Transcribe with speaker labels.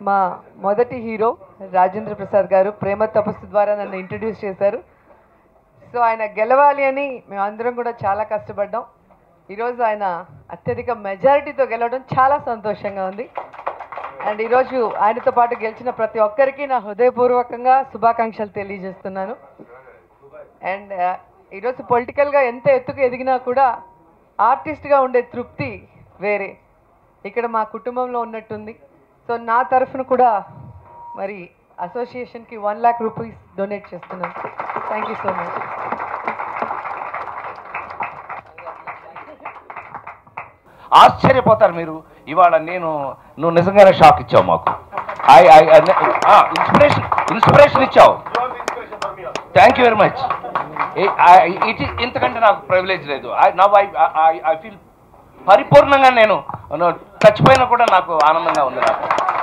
Speaker 1: మా మొదటి హీరో రాజేంద్ర ప్రసాద్ గారు ప్రేమ తపస్సు ద్వారా నన్ను ఇంట్రడ్యూస్ చేశారు సో ఆయన గెలవాలి అని మేమందరం కూడా చాలా కష్టపడ్డాం ఈరోజు ఆయన అత్యధిక మెజారిటీతో గెలవడం చాలా సంతోషంగా ఉంది అండ్ ఈరోజు ఆయనతో పాటు గెలిచిన ప్రతి ఒక్కరికి నా హృదయపూర్వకంగా శుభాకాంక్షలు తెలియజేస్తున్నాను అండ్ ఈరోజు పొలిటికల్గా ఎంత ఎత్తుకు ఎదిగినా కూడా ఆర్టిస్ట్గా ఉండే తృప్తి వేరే ఇక్కడ మా కుటుంబంలో ఉన్నట్టుంది సో నా తరఫున కూడా మరి అసోసియేషన్కి వన్ ల్యాక్ రూపీస్ డొనేట్ చేస్తున్నాను థ్యాంక్ యూ సో మచ్
Speaker 2: ఆశ్చర్యపోతారు మీరు ఇవాళ నేను నువ్వు నిజంగానే షాక్ ఇచ్చావు మాకు ఐ ఐ ఇన్స్పిరేషన్ ఇన్స్పిరేషన్ ఇచ్చావు thank you very much it ఇంతకంటే నాకు ప్రివిలేజ్ లేదు I now I I feel పరిపూర్ణంగా నేను చచ్చిపోయినా కూడా నాకు ఆనందంగా ఉంది నాకు